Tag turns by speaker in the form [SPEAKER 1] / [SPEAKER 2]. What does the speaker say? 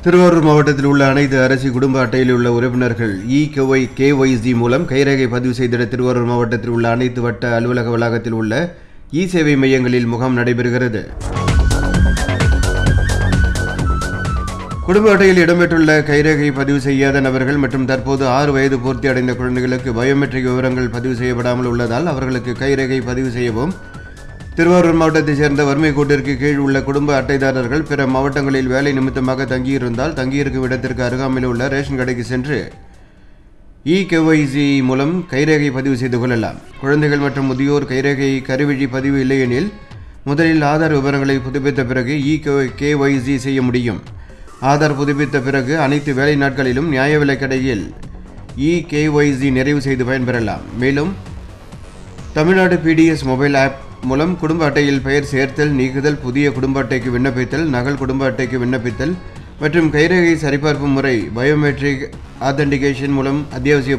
[SPEAKER 1] திருவாரூர் மாவட்டத்தில் உள்ள அனைத்து அரசு குடும்ப அட்டையில் உள்ள உறுப்பினர்கள் இ கேஒய் கேஒய்சி மூலம் கைரேகை பதிவு செய்திட திருவாரூர் மாவட்டத்தில் உள்ள அனைத்து வட்ட அலுவலக வளாகத்தில் உள்ள இ சேவை மையங்களில் முகாம் நடைபெறுகிறது குடும்ப அட்டையில் இடம்பெற்றுள்ள கைரேகை பதிவு செய்யாத நபர்கள் மற்றும் தற்போது ஆறு வயது பூர்த்தி அடைந்த குழந்தைகளுக்கு பயோமெட்ரிக் விவரங்கள் பதிவு செய்யப்படாமல் உள்ளதால் அவர்களுக்கு கைரேகை பதிவு செய்யவும் திருவாரூர் மாவட்டத்தைச் சேர்ந்த வறுமை கோட்டிற்கு கீழ் உள்ள குடும்ப அட்டைதாரர்கள் பிற மாவட்டங்களில் வேலை நிமித்தமாக தங்கியிருந்தால் தங்கியிருக்கும் இடத்திற்கு அருகாமையில் உள்ள ரேஷன் கடைக்கு சென்று இ கேஒய்சி மூலம் கைரேகை பதிவு செய்து கொள்ளலாம் குழந்தைகள் மற்றும் முதியோர் கைரேகை கருவிழி பதிவு இல்லையெனில் முதலில் ஆதார் விவரங்களை புதுப்பித்த பிறகு இ கேஒய்சி செய்ய முடியும் ஆதார் புதுப்பித்த பிறகு அனைத்து வேலை நாட்களிலும் நியாய விலைக் கடையில் இ கேஒய்சி நிறைவு செய்து பயன்பெறலாம் மேலும் தமிழ்நாடு பிடிஎஸ் மொபைல் ஆப் மூலம் குடும்ப அட்டையில் பெயர் சேர்த்தல் நீக்குதல் புதிய குடும்ப அட்டைக்கு விண்ணப்பித்தல் நகல் குடும்ப அட்டைக்கு விண்ணப்பித்தல் மற்றும் கைரேகை சரிபார்ப்பு முறை பயோமெட்ரிக் ஆத்தென்டிகேஷன் மூலம் அத்தியாவசிய